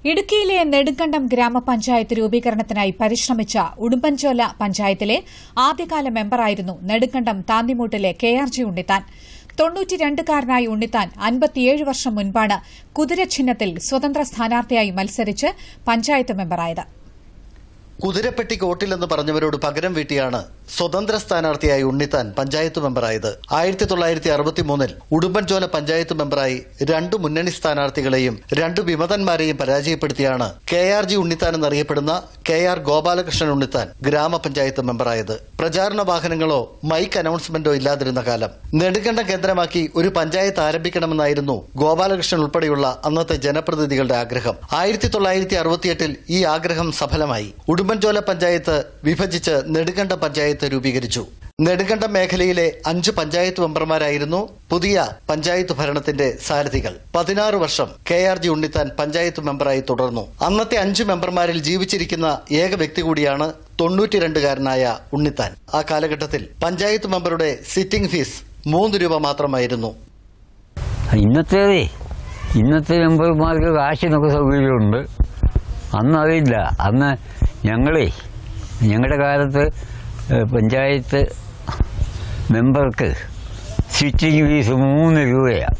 ഇടുക്കിയിലെ നെടുങ്കണ്ടം ഗ്രാമപഞ്ചായത്ത് രൂപീകരണത്തിനായി പരിശ്രമിച്ച ഉടുമ്പൻചോല പഞ്ചായത്തിലെ ആദ്യകാല മെമ്പറായിരുന്നു നെടുങ്കണ്ടം താന്നിമൂട്ടിലെ കെ ആർ ജി ഉണ്ണിത്താൻ തൊണ്ണൂറ്റിരണ്ടുകാരനായ ഉണ്ണിത്താൻ അൻപത്തിയേഴ് വർഷം മുൻപാണ് കുതിരച്ചിഹ്നത്തിൽ സ്വതന്ത്ര സ്ഥാനാർത്ഥിയായി മത്സരിച്ച് പഞ്ചായത്ത് മെമ്പറായത് കുതിരപ്പെട്ടി കോട്ടിലെന്ന് പറഞ്ഞവരോട് പകരം വീട്ടിയാണ് സ്വതന്ത്ര സ്ഥാനാർത്ഥിയായി ഉണ്ണിത്താൻ പഞ്ചായത്ത് മെമ്പറായത് ആയിരത്തി തൊള്ളായിരത്തി അറുപത്തി മൂന്നിൽ ഉടുമ്പൻചോല പഞ്ചായത്ത് മെമ്പറായി രണ്ടു മുന്നണി സ്ഥാനാർത്ഥികളെയും രണ്ടു വിമതന്മാരെയും പരാജയപ്പെടുത്തിയാണ് കെ ആർ ജി ഉണ്ണിത്താൻ എന്നറിയപ്പെടുന്ന കെ ആർ ഗോപാലകൃഷ്ണൻ ഉണ്ണിത്താൻ ഗ്രാമപഞ്ചായത്ത് മെമ്പറായത് പ്രചാരണ വാഹനങ്ങളോ മൈക്ക് അനൗൺസ്മെന്റോ ഇല്ലാതിരുന്ന കാലം നെടുങ്കണ്ടം കേന്ദ്രമാക്കി ഒരു പഞ്ചായത്ത് ആരംഭിക്കണമെന്നായിരുന്നു ഗോപാലകൃഷ്ണൻ ഉൾപ്പെടെയുള്ള അന്നത്തെ ജനപ്രതിനിധികളുടെ ആഗ്രഹം ആയിരത്തി തൊള്ളായിരത്തി അറുപത്തിയെട്ടിൽ ഈ ആഗ്രഹം സഫലമായി ഉടുമ്പൻചോല പഞ്ചായത്ത് വിഭജിച്ച് നെടുങ്കണ്ടം പഞ്ചായത്ത് രൂപീകരിച്ചു നെടുങ്കണ്ടം മേഖലയിലെ അഞ്ച് പഞ്ചായത്ത് മെമ്പർമാരായിരുന്നു പുതിയ പഞ്ചായത്ത് ഭരണത്തിന്റെ സാരഥികൾ പതിനാറ് വർഷം K R G Unnithan panchayat മെമ്പറായി തുടർന്നു അന്നത്തെ അഞ്ച് മെമ്പർമാരിൽ ജീവിച്ചിരിക്കുന്ന ഏക വ്യക്തി കൂടിയാണ് തൊണ്ണൂറ്റിരണ്ടുകാരനായ ഉണ്ണിത്താൻ ആ കാലഘട്ടത്തിൽ പഞ്ചായത്ത് മെമ്പറുടെ സിറ്റിംഗ് ഫീസ് മൂന്ന് രൂപ മാത്രമായിരുന്നു ഇന്നത്തേതേ ഇന്നത്തെ മെമ്പർമാർക്ക് കാശിനൊക്കെ സൗകര്യമുണ്ട് അന്ന് അതില്ല അന്ന് ഞങ്ങളേ ഞങ്ങളുടെ കാലത്ത് ഏഹ്, പഞ്ചായത്ത് മെമ്പർക്ക് സിറ്റിംഗ് ഫീസ് മൂന്ന് രൂപയാണ്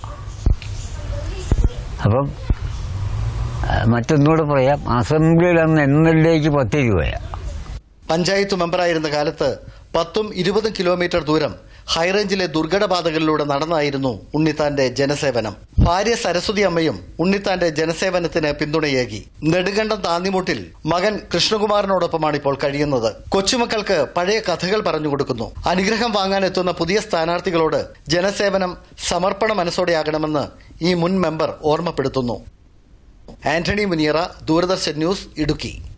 അപ്പം ആ, മറ്റൊന്നുകൂടെ പറയാം അസംബ്ലിയിൽ അന്ന് എം എൽ എക്ക് പത്ത് രൂപയാണ് പഞ്ചായത്ത് മെമ്പറായിരുന്ന കാലത്ത് പത്തും ഇരുപതും കിലോമീറ്റർ ദൂരം ഹൈറേഞ്ചിലെ ദുർഘടപാതകളിലൂടെ നടന്നായിരുന്നു ഉണ്ണിത്താന്റെ ജനസേവനം ഭാര്യ സരസ്വതി അമ്മയും ഉണ്ണിത്താന്റെ ജനസേവനത്തിന് പിന്തുണയേകി നെടുങ്കണ്ടം താന്നിമുട്ടിൽ മകൻ കൃഷ്ണകുമാറിനോടൊപ്പമാണ് ഇപ്പോൾ കഴിയുന്നത് കൊച്ചുമക്കൾക്ക് പഴയ കഥകൾ പറഞ്ഞു കൊടുക്കുന്നു അനുഗ്രഹം വാങ്ങാൻ എത്തുന്ന പുതിയ സ്ഥാനാർത്ഥികളോട് ജനസേവനം സമർപ്പണ മനസ്സോടെയാകണമെന്ന് ഈ മുൻ മെമ്പർ ഓർമ്മപ്പെടുത്തുന്നു ആന്റണി മുനിയറ ദൂരദർശൻ ന്യൂസ് ഇടുക്കി